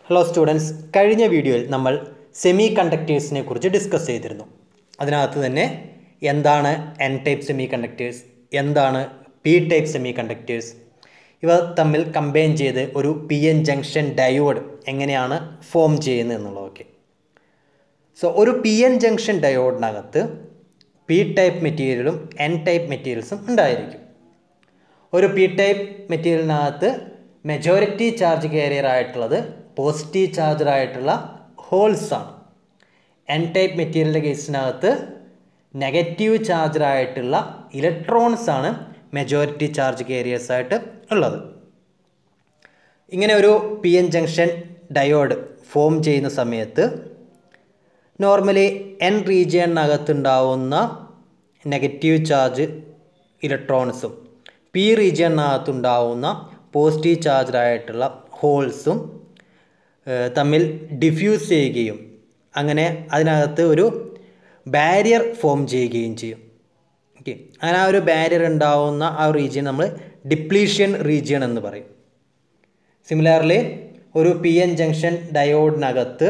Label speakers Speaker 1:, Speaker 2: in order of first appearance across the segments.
Speaker 1: hello students കഴിഞ്ഞ വീഡിയോയിൽ നമ്മൾ സെമി കണ്ടക്ടേഴ്സിനെ കുറിച്ച് ഡിസ്കസ് ചെയ്തിരുന്നു അതിനകത്ത് തന്നെ എന്താണ് എൻ ടൈപ്പ് സെമി കണ്ടക്ടേഴ്സ് എന്താണ് പി ടൈപ്പ് സെമി കണ്ടക്ടേഴ്സ് ഇവ തമ്മിൽ കമ്പൈൻ ചെയ്ത് ഒരു പി എൻ ജംഗ്ഷൻ ഡയോഡ് എങ്ങനെയാണ് ഫോം ചെയ്യുന്നത് എന്നുള്ളതൊക്കെ സോ ഒരു പി എൻ ജംഗ്ഷൻ ഡയോഡിനകത്ത് പി ടൈപ്പ് മെറ്റീരിയലും എൻ ടൈപ്പ് മെറ്റീരിയൽസും ഉണ്ടായിരിക്കും ഒരു പി ടൈപ്പ് മെറ്റീരിയലിനകത്ത് മെജോറിറ്റി ചാർജ് കാരിയർ ആയിട്ടുള്ളത് പോസിറ്റീവ് ചാർജർ ആയിട്ടുള്ള ഹോൾസ് ആണ് എൻ ടൈപ്പ് മെറ്റീരിയലിൻ്റെ കേസിനകത്ത് നെഗറ്റീവ് ചാർജർ ആയിട്ടുള്ള ഇലക്ട്രോൺസ് ആണ് മെജോറിറ്റി ചാർജ് കാരിയേഴ്സ് ആയിട്ട് ഉള്ളത് ഇങ്ങനെ ഒരു P N junction diode form ചെയ്യുന്ന സമയത്ത് നോർമലി എൻ റീജിയണിനകത്തുണ്ടാവുന്ന നെഗറ്റീവ് ചാർജ് ഇലക്ട്രോൺസും പി റീജിയണിനകത്തുണ്ടാവുന്ന പോസിറ്റീവ് ചാർജായിട്ടുള്ള ഹോൾസും തമ്മിൽ ഡിഫ്യൂസ് ചെയ്യുകയും അങ്ങനെ അതിനകത്ത് ഒരു ബാരിയർ ഫോം ചെയ്യുകയും ചെയ്യും ഓക്കെ അങ്ങനെ ആ ഒരു ബാരിയർ ഉണ്ടാവുന്ന ആ റീജിയൻ നമ്മൾ ഡിപ്ലീഷ്യൻ റീജിയൺ എന്ന് പറയും സിമിലർലി ഒരു പി എൻ ജംഗ്ഷൻ ഡയോഡിനകത്ത്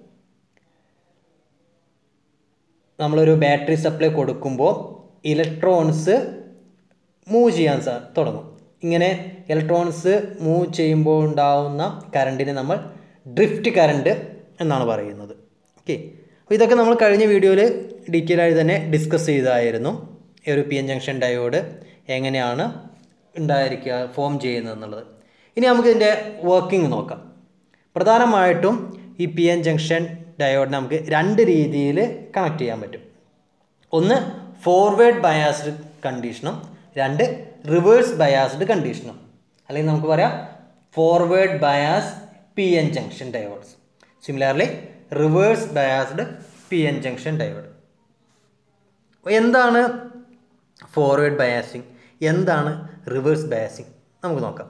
Speaker 1: നമ്മളൊരു ബാറ്ററി സപ്ലൈ കൊടുക്കുമ്പോൾ ഇലക്ട്രോൺസ് മൂവ് ചെയ്യാൻ സാ തുടങ്ങും ഇങ്ങനെ ഇലക്ട്രോൺസ് മൂവ് ചെയ്യുമ്പോൾ ഉണ്ടാവുന്ന കറണ്ടിനെ നമ്മൾ ഡ്രിഫ്റ്റ് കറണ്ട് എന്നാണ് പറയുന്നത് ഓക്കെ അപ്പോൾ ഇതൊക്കെ നമ്മൾ കഴിഞ്ഞ വീഡിയോയിൽ ഡീറ്റെയിൽ ആയി തന്നെ ഡിസ്കസ് ചെയ്തായിരുന്നു ഈ ഒരു പി എൻ ജംഗ്ഷൻ ഡയോഡ് എങ്ങനെയാണ് ഉണ്ടായിരിക്കുക ഫോം ചെയ്യുന്നത് എന്നുള്ളത് ഇനി നമുക്ക് ഇതിൻ്റെ വർക്കിംഗ് നോക്കാം പ്രധാനമായിട്ടും ഈ പി എൻ ജംഗ്ഷൻ ഡയോഡിനെ നമുക്ക് രണ്ട് രീതിയിൽ കണക്ട് ചെയ്യാൻ പറ്റും ഒന്ന് ഫോർവേഡ് ബയാസ്ഡ് കണ്ടീഷനും രണ്ട് റിവേഴ്സ് ബയാസ്ഡ് കണ്ടീഷനും അല്ലെങ്കിൽ നമുക്ക് പറയാം forward bias P N junction diodes similarly reverse biased P N junction diode എന്താണ് ഫോർവേഡ് ബയാസിങ് എന്താണ് റിവേഴ്സ് ബയാസിങ് നമുക്ക് നോക്കാം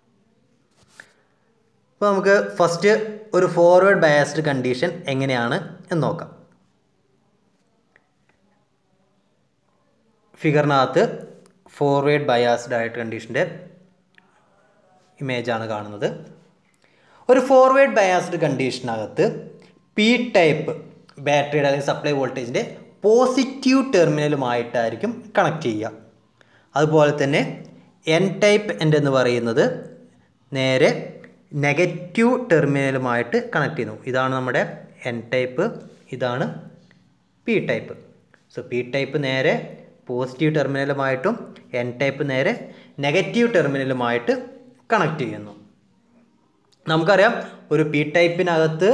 Speaker 1: അപ്പോൾ നമുക്ക് ഫസ്റ്റ് ഒരു ഫോർവേഡ് ബയാസ്ഡ് കണ്ടീഷൻ എങ്ങനെയാണ് എന്ന് നോക്കാം ഫിഗറിനകത്ത് ഫോർവേഡ് ബയാസ്ഡ് ആയിട്ട് കണ്ടീഷൻ്റെ ഇമേജാണ് കാണുന്നത് ഒരു ഫോർവേഡ് ബയാസ്ഡ് കണ്ടീഷനകത്ത് പി ടൈപ്പ് ബാറ്ററിയുടെ അല്ലെങ്കിൽ സപ്ലൈ വോൾട്ടേജിൻ്റെ പോസിറ്റീവ് ടെർമിനലുമായിട്ടായിരിക്കും കണക്ട് ചെയ്യുക അതുപോലെ തന്നെ എൻ ടൈപ്പ് എൻ്റെ എന്ന് പറയുന്നത് നേരെ നെഗറ്റീവ് ടെർമിനലുമായിട്ട് കണക്ട് ചെയ്യുന്നു ഇതാണ് നമ്മുടെ എൻ ടൈപ്പ് ഇതാണ് P type so P type നേരെ പോസിറ്റീവ് ടെർമിനലുമായിട്ടും എൻ ടൈപ്പ് നേരെ നെഗറ്റീവ് ടെർമിനലുമായിട്ട് കണക്ട് ചെയ്യുന്നു നമുക്കറിയാം ഒരു പി ടൈപ്പിനകത്ത്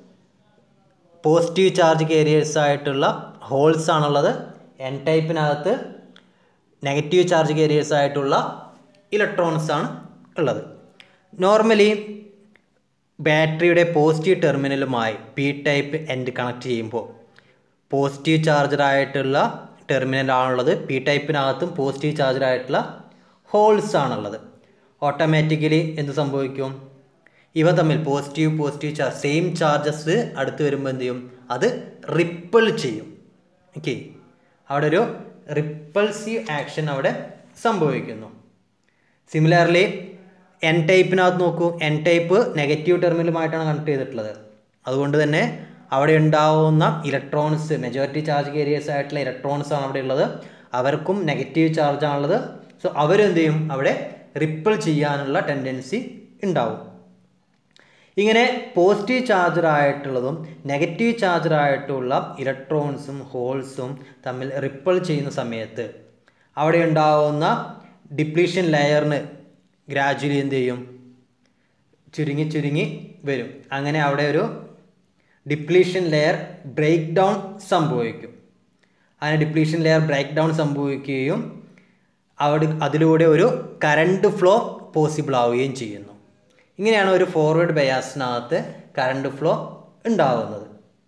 Speaker 1: പോസിറ്റീവ് ചാർജ് കാരിയേഴ്സ് ആയിട്ടുള്ള ഹോൾസ് ആണുള്ളത് എൻ ടൈപ്പിനകത്ത് നെഗറ്റീവ് ചാർജ് കാരിയേഴ്സ് ആയിട്ടുള്ള ഇലക്ട്രോൺസ് ആണ് ഉള്ളത് നോർമലി ബാറ്ററിയുടെ പോസിറ്റീവ് ടെർമിനലുമായി പി ടൈപ്പ് എൻഡ് കണക്ട് ചെയ്യുമ്പോൾ പോസിറ്റീവ് ചാർജറായിട്ടുള്ള ടെർമിനലാണുള്ളത് പി ടൈപ്പിനകത്തും പോസിറ്റീവ് ചാർജറായിട്ടുള്ള ഹോൾസ് ആണുള്ളത് ഓട്ടോമാറ്റിക്കലി എന്ത് സംഭവിക്കും ഇവ തമ്മിൽ positive positive charge same charges അടുത്ത് വരുമ്പോൾ എന്ത് ചെയ്യും അത് റിപ്പിൾ ചെയ്യും ഓക്കെ അവിടെ ഒരു റിപ്പൾസീവ് ആക്ഷൻ അവിടെ സംഭവിക്കുന്നു സിമിലർലി എൻ ടൈപ്പിനകത്ത് നോക്കൂ എൻ ടൈപ്പ് നെഗറ്റീവ് ടെർമിനലുമായിട്ടാണ് കണക്ട് ചെയ്തിട്ടുള്ളത് അതുകൊണ്ട് തന്നെ അവിടെ ഉണ്ടാവുന്ന ഇലക്ട്രോൺസ് മെജോറിറ്റി ചാർജ് കേരിയേഴ്സ് ആയിട്ടുള്ള ഇലക്ട്രോൺസ് ആണ് അവിടെ ഉള്ളത് അവർക്കും നെഗറ്റീവ് ചാർജ് ആണുള്ളത് സോ അവരെന്ത് ചെയ്യും അവിടെ റിപ്പിൾ ചെയ്യാനുള്ള ടെൻഡൻസി ഉണ്ടാവും ഇങ്ങനെ പോസിറ്റീവ് ചാർജർ ആയിട്ടുള്ളതും നെഗറ്റീവ് ചാർജർ ആയിട്ടുള്ള ഇലക്ട്രോൺസും ഹോൾസും തമ്മിൽ റിപ്പിൾ ചെയ്യുന്ന സമയത്ത് അവിടെ ഉണ്ടാവുന്ന ഡിപ്ലീഷൻ ലെയറിന് ഗ്രാജുവലി എന്ത് ചെയ്യും ചുരുങ്ങി ചുരുങ്ങി വരും അങ്ങനെ അവിടെ ഒരു ഡിപ്ലീഷൻ ലെയർ ബ്രേക്ക് ഡൗൺ സംഭവിക്കും അങ്ങനെ ഡിപ്ലീഷൻ ലെയർ ബ്രേക്ക് ഡൗൺ സംഭവിക്കുകയും അവിടെ അതിലൂടെ ഒരു കറണ്ട് ഫ്ലോ പോസിബിൾ ആവുകയും ചെയ്യുന്നു ഇങ്ങനെയാണ് ഒരു ഫോർവേഡ് ബയാസിനകത്ത് കറണ്ട് ഫ്ലോ ഉണ്ടാവുന്നത്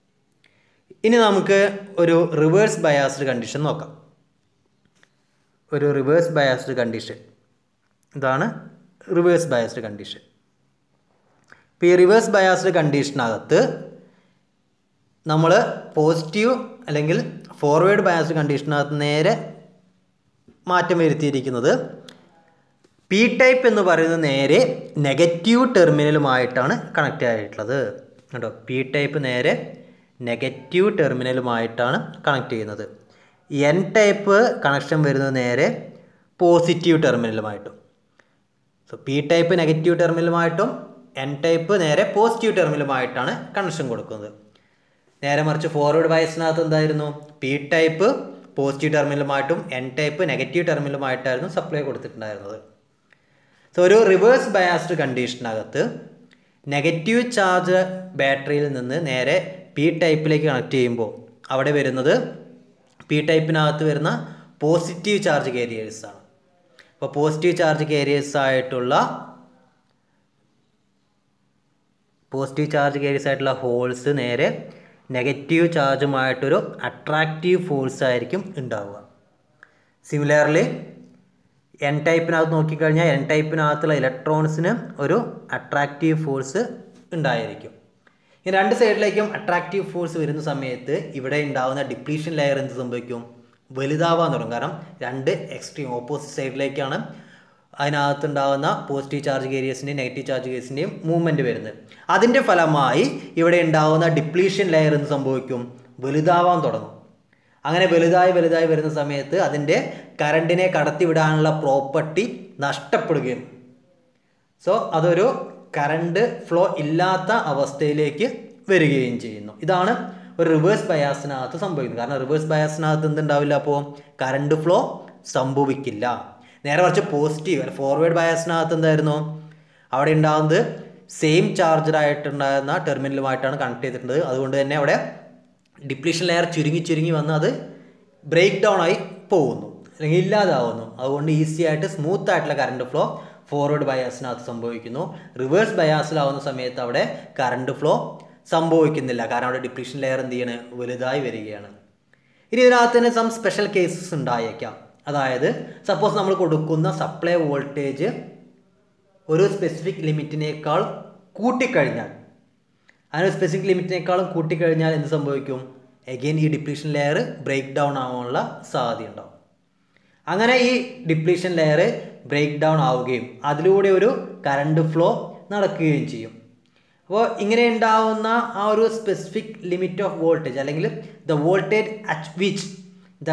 Speaker 1: ഇനി നമുക്ക് ഒരു റിവേഴ്സ് ബയാസ്ഡ് കണ്ടീഷൻ നോക്കാം ഒരു റിവേഴ്സ് ബയാസ്ഡ് കണ്ടീഷൻ ഇതാണ് റിവേഴ്സ് ബയാസ്ഡ് കണ്ടീഷൻ ഇപ്പോൾ ഈ റിവേഴ്സ് ബയാസ്ഡ് കണ്ടീഷനകത്ത് നമ്മൾ പോസിറ്റീവ് അല്ലെങ്കിൽ ഫോർവേഡ് ബയാസ്ഡ് കണ്ടീഷനകത്ത് നേരെ മാറ്റം വരുത്തിയിരിക്കുന്നത് പി ടൈപ്പ് എന്ന് പറയുന്നത് നേരെ നെഗറ്റീവ് ടെർമിനലുമായിട്ടാണ് കണക്റ്റ് ആയിട്ടുള്ളത് കേട്ടോ പി ടൈപ്പ് നേരെ നെഗറ്റീവ് ടെർമിനലുമായിട്ടാണ് കണക്ട് ചെയ്യുന്നത് എൻ ടൈപ്പ് കണക്ഷൻ വരുന്നത് നേരെ പോസിറ്റീവ് ടെർമിനലുമായിട്ടും സോ പി ടൈപ്പ് നെഗറ്റീവ് ടെർമിനലുമായിട്ടും എൻ ടൈപ്പ് നേരെ പോസിറ്റീവ് ടെർമിനലുമായിട്ടാണ് കണക്ഷൻ കൊടുക്കുന്നത് നേരെ മറിച്ച് ഫോർവേഡ് ബയസിനകത്ത് എന്തായിരുന്നു പി ടൈപ്പ് പോസിറ്റീവ് ടെർമിനലുമായിട്ടും എൻ ടൈപ്പ് നെഗറ്റീവ് ടെർമിനലുമായിട്ടായിരുന്നു സപ്ലൈ കൊടുത്തിട്ടുണ്ടായിരുന്നത് സോ ഒരു റിവേഴ്സ് ബയാസ്ഡ് കണ്ടീഷനകത്ത് നെഗറ്റീവ് ചാർജ് ബാറ്ററിയിൽ നിന്ന് നേരെ പി ടൈപ്പിലേക്ക് കണക്ട് ചെയ്യുമ്പോൾ അവിടെ വരുന്നത് പി ടൈപ്പിനകത്ത് വരുന്ന പോസിറ്റീവ് ചാർജ് കാരിയേഴ്സ് ആണ് അപ്പോൾ പോസിറ്റീവ് ചാർജ് കാരിയേഴ്സ് ആയിട്ടുള്ള പോസിറ്റീവ് ചാർജ് കാരിയേഴ്സ് ആയിട്ടുള്ള ഹോൾസ് നേരെ നെഗറ്റീവ് ചാർജുമായിട്ടൊരു അട്രാക്റ്റീവ് ഫോഴ്സ് ആയിരിക്കും ഉണ്ടാവുക സിമിലർലി എൻ ടൈപ്പിനകത്ത് നോക്കിക്കഴിഞ്ഞാൽ എൻ ടൈപ്പിനകത്തുള്ള ഇലക്ട്രോൺസിന് ഒരു അട്രാക്റ്റീവ് ഫോഴ്സ് ഉണ്ടായിരിക്കും ഈ രണ്ട് സൈഡിലേക്കും അട്രാക്റ്റീവ് ഫോഴ്സ് വരുന്ന സമയത്ത് ഇവിടെ ഉണ്ടാകുന്ന ഡിപ്ലീഷൻ ലെയർ എന്ത് സംഭവിക്കും വലുതാവാൻ തുടങ്ങും കാരണം രണ്ട് എക്സ്ട്രീം ഓപ്പോസിറ്റ് സൈഡിലേക്കാണ് അതിനകത്ത് ഉണ്ടാകുന്ന പോസിറ്റീവ് ചാർജ് കേരിയസിൻ്റെയും നെഗറ്റീവ് ചാർജ് കേസിൻ്റെയും മൂവ്മെൻറ്റ് വരുന്നത് അതിൻ്റെ ഫലമായി ഇവിടെ ഉണ്ടാകുന്ന ഡിപ്ലീഷൻ ലെയർ എന്ത് സംഭവിക്കും വലുതാവാൻ തുടങ്ങും അങ്ങനെ വലുതായി വലുതായി വരുന്ന സമയത്ത് അതിൻ്റെ കറണ്ടിനെ കടത്തിവിടാനുള്ള പ്രോപ്പർട്ടി നഷ്ടപ്പെടുകയും സോ അതൊരു കറണ്ട് ഫ്ലോ ഇല്ലാത്ത അവസ്ഥയിലേക്ക് വരികയും ചെയ്യുന്നു ഇതാണ് ഒരു റിവേഴ്സ് ബയാസിനകത്ത് സംഭവിക്കുന്നത് കാരണം റിവേഴ്സ് ബയാസിനകത്ത് എന്തുണ്ടാവില്ല അപ്പോൾ കറണ്ട് ഫ്ലോ സംഭവിക്കില്ല നേരെ മറിച്ച് പോസിറ്റീവ് ഫോർവേഡ് ബയാസിനകത്ത് എന്തായിരുന്നു അവിടെ ഉണ്ടാകുന്നത് സെയിം ചാർജർ ആയിട്ടുണ്ടായിരുന്ന ടെർമിനലുമായിട്ടാണ് കണക്ട് ചെയ്തിട്ടുണ്ട് അതുകൊണ്ട് തന്നെ അവിടെ ഡിപ്ലീഷൻ ലെയർ ചുരുങ്ങി ചുരുങ്ങി വന്ന് അത് ബ്രേക്ക് ഡൗൺ ആയി പോകുന്നു അല്ലെങ്കിൽ ഇല്ലാതാവുന്നു അതുകൊണ്ട് ഈസി ആയിട്ട് സ്മൂത്ത് ആയിട്ടുള്ള കറണ്ട് ഫ്ലോ ഫോർവേഡ് ബയാസിനകത്ത് സംഭവിക്കുന്നു റിവേഴ്സ് ബയാസിലാവുന്ന സമയത്ത് അവിടെ കറണ്ട് ഫ്ലോ സംഭവിക്കുന്നില്ല കാരണം അവിടെ ഡിപ്ലീഷൻ ലെയർ എന്ത് ചെയ്യാണ് വലുതായി വരികയാണ് ഇനി ഇതിനകത്ത് തന്നെ സം സ്പെഷ്യൽ കേസസ് ഉണ്ടായേക്കാം അതായത് സപ്പോസ് നമ്മൾ കൊടുക്കുന്ന സപ്ലൈ വോൾട്ടേജ് ഒരു സ്പെസിഫിക് ലിമിറ്റിനേക്കാൾ കൂട്ടിക്കഴിഞ്ഞാൽ അതിന് സ്പെസിഫിക് ലിമിറ്റിനേക്കാളും കൂട്ടിക്കഴിഞ്ഞാൽ എന്ത് സംഭവിക്കും എഗെയിൻ ഈ ഡിപ്ലീഷൻ ലെയർ ബ്രേക്ക് ഡൗൺ ആവാനുള്ള സാധ്യത ഉണ്ടാവും അങ്ങനെ ഈ ഡിപ്ലീഷൻ ലെയർ ബ്രേക്ക് ഡൗൺ ആവുകയും അതിലൂടെ ഒരു കറണ്ട് ഫ്ലോ നടക്കുകയും ചെയ്യും അപ്പോൾ ഇങ്ങനെ ഉണ്ടാവുന്ന ആ ഒരു സ്പെസിഫിക് ലിമിറ്റ് ഓഫ് വോൾട്ടേജ് അല്ലെങ്കിൽ the voltage at which the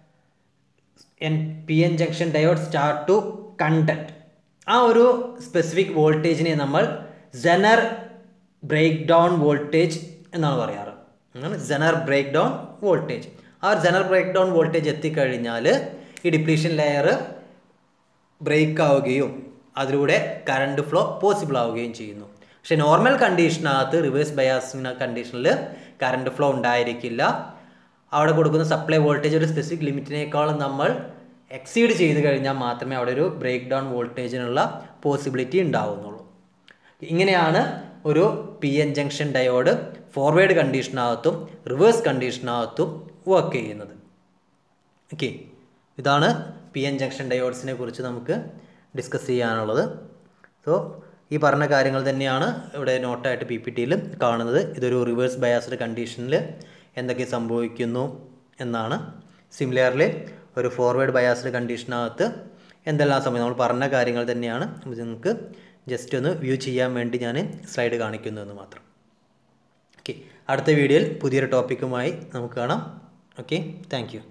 Speaker 1: N P N junction diode start to conduct ആ ഒരു സ്പെസിഫിക് വോൾട്ടേജിനെ നമ്മൾ ജനർ ബ്രേക്ക് ഡൗൺ വോൾട്ടേജ് എന്നാണ് പറയാറ് അങ്ങനെ ജനർ ബ്രേക്ക് ഡൗൺ വോൾട്ടേജ് ആ ഒരു ജനർ ബ്രേക്ക് ഡൗൺ വോൾട്ടേജ് എത്തിക്കഴിഞ്ഞാൽ ഈ ഡിപ്ലീഷൻ ലെയർ ബ്രേക്ക് ആവുകയും അതിലൂടെ കറണ്ട് ഫ്ലോ പോസിബിൾ ആവുകയും ചെയ്യുന്നു പക്ഷെ നോർമൽ കണ്ടീഷനകത്ത് റിവേഴ്സ് ബയാസിന കണ്ടീഷനിൽ കറണ്ട് ഫ്ലോ ഉണ്ടായിരിക്കില്ല അവിടെ കൊടുക്കുന്ന സപ്ലൈ വോൾട്ടേജ് ഒരു സ്പെസിഫിക് ലിമിറ്റിനേക്കാളും നമ്മൾ എക്സീഡ് ചെയ്ത് കഴിഞ്ഞാൽ മാത്രമേ അവിടെ ഒരു ബ്രേക്ക് ഡൗൺ വോൾട്ടേജിനുള്ള പോസിബിലിറ്റി ഉണ്ടാവുന്നുള്ളൂ ഇങ്ങനെയാണ് ഒരു P N junction diode forward കണ്ടീഷനകത്തും റിവേഴ്സ് കണ്ടീഷനകത്തും വർക്ക് ചെയ്യുന്നത് ഓക്കെ ഇതാണ് പി എൻ ജംഗ്ഷൻ ഡയോഡ്സിനെ കുറിച്ച് നമുക്ക് ഡിസ്കസ് ചെയ്യാനുള്ളത് സോ ഈ പറഞ്ഞ കാര്യങ്ങൾ തന്നെയാണ് ഇവിടെ നോട്ടായിട്ട് പി പി ടിയിൽ കാണുന്നത് ഇതൊരു റിവേഴ്സ് ബയാസ്ഡ് കണ്ടീഷനിൽ എന്തൊക്കെ സംഭവിക്കുന്നു എന്നാണ് സിമിലർലി ഒരു ഫോർവേഡ് ബയാസ്ഡ് കണ്ടീഷനകത്ത് എന്തെല്ലാം സമയം നമ്മൾ പറഞ്ഞ കാര്യങ്ങൾ തന്നെയാണ് ഇത് നിങ്ങൾക്ക് ജസ്റ്റ് ഒന്ന് വ്യൂ ചെയ്യാൻ വേണ്ടി ഞാൻ സ്ലൈഡ് കാണിക്കുന്നു എന്ന് മാത്രം ഓക്കെ അടുത്ത വീഡിയോയിൽ പുതിയൊരു ടോപ്പിക്കുമായി നമുക്ക് കാണാം ഓക്കെ താങ്ക്